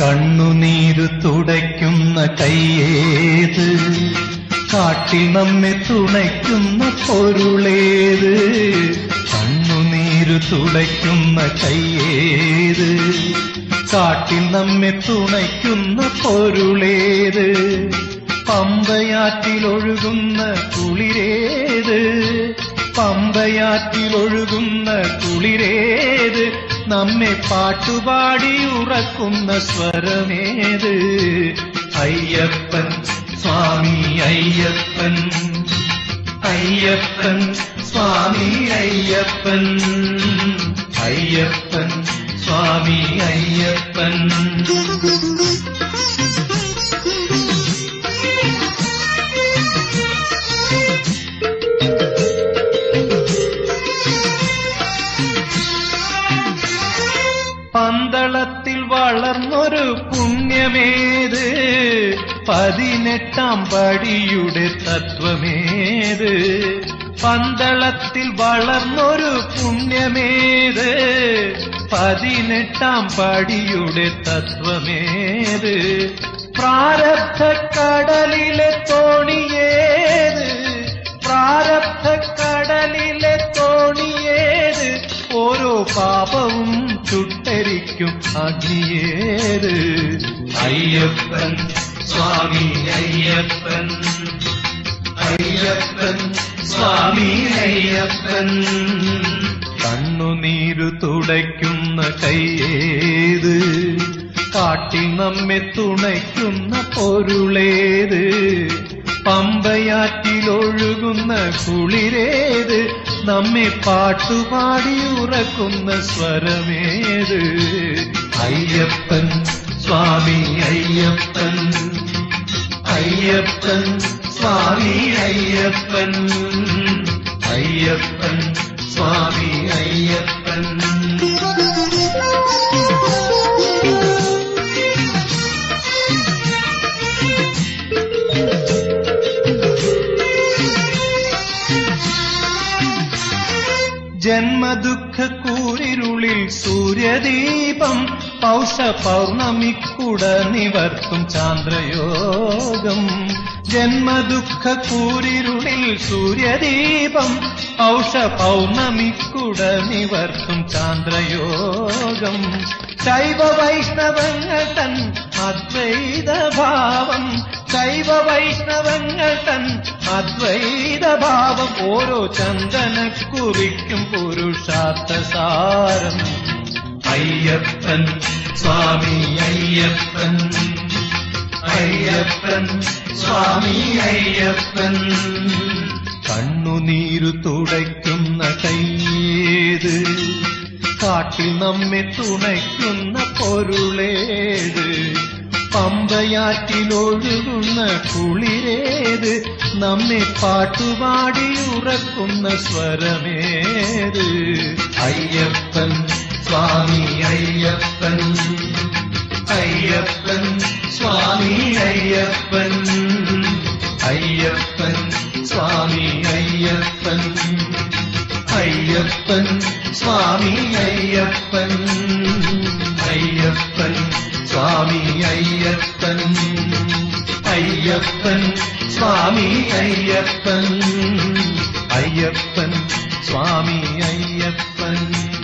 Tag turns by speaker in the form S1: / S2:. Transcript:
S1: കണ്ണുനീരു തുടയ്ക്കുന്ന കയ്യേത് കാട്ടിൽ നമ്മെ തുണയ്ക്കുന്ന പൊരുളേത് കണ്ണുനീരു തുടയ്ക്കുന്ന കയ്യേത് കാട്ടിൽ നമ്മെ തുണയ്ക്കുന്ന പൊരുളേത് പമ്പയാറ്റിലൊഴുകുന്ന കുളിരേത് പമ്പയാറ്റിലൊഴുകുന്ന കുളിരേത് നമ്മെ പാട്ടുപാടി ഉറക്കുന്ന സ്വരമേത് അയ്യപ്പൻ സ്വാമി അയ്യപ്പൻ അയ്യപ്പൻ സ്വാമി അയ്യപ്പൻ അയ്യപ്പൻ സ്വാമി അയ്യപ്പൻ പന്തളത്തിൽ വളർന്നൊരു പുണ്യമേത് പതിനെട്ടാം പടിയുടെ തത്വമേത് പന്തളത്തിൽ വളർന്നൊരു പുണ്യമേത് പതിനെട്ടാം പടിയുടെ തത്വമേത് പ്രാരബ്ധ കടലിലെ തോണിയേത് പ്രാരബ്ധ കടലിലെ തോണിയേത് ഓരോ പാപവും ചുട്ടരിക്കും അഗ്നിയേത് അയ്യപ്പൻ സ്വാമി അയ്യപ്പൻ അയ്യപ്പൻ സ്വാമി അയ്യപ്പൻ കണ്ണുനീരു തുടയ്ക്കുന്ന കയ്യേത് കാട്ടിൽ നമ്മെ തുണയ്ക്കുന്ന പൊരുളേത് പമ്പയാറ്റിലൊഴുകുന്ന കുളിരേത് നമ്മെ പാട്ടുപാടി ഉറക്കുന്ന സ്വരമേത് അയ്യപ്പൻ സ്വാമി അയ്യപ്പൻ അയ്യപ്പൻ സ്വാമി അയ്യപ്പൻ അയ്യപ്പൻ സ്വാമി അയ്യപ്പൻ ജന്മദുഃഖ കൂരിരുളിൽ സൂര്യദീപം പൗഷ പൗർണമിക്കുട നിവർത്തും ചാന്ദ്രയോഗം ജന്മദുഃഖ കൂരിരുളിൽ സൂര്യദീപം പൗഷ പൗർണമിക്കുട നിവർത്തും ചാന്ദ്രയോഗം ശൈവ വൈഷ്ണവങ്ങൾ തൻ അദ്വൈത ഭാവം ശൈവ വൈഷ്ണവങ്ങൾ തൻ അദ്വൈത ഭാവം ഓരോ ചന്ദനക്കുറിക്കും പുരുഷാർത്ഥ സാരം അയ്യപ്പൻ സ്വാമി അയ്യപ്പൻ അയ്യപ്പൻ സ്വാമി അയ്യപ്പൻ കണ്ണുനീരു തുടയ്ക്കുന്ന കയ്യേത് കാട്ടിൽ നമ്മെ തുണയ്ക്കുന്ന പൊരുളേത് പമ്പയാറ്റിലൊഴുകുന്ന കുളിരേത് നമ്മെ പാട്ടുപാടി ഉറക്കുന്ന സ്വരമേത് അയ്യപ്പൻ സ്വാമി അയ്യപ്പൻ അയ്യപ്പൻ സ്വാമി അയ്യപ്പൻ അയ്യപ്പൻ സ്വാമി അയ്യപ്പൻ അയ്യപ്പൻ സ്വാമി അയ്യപ്പൻ അയ്യപ്പൻ സ്വാമി അയ്യപ്പൻ അയ്യപ്പൻ സ്വാമി അയ്യപ്പൻ അയ്യപ്പൻ സ്വാമി അയ്യപ്പൻ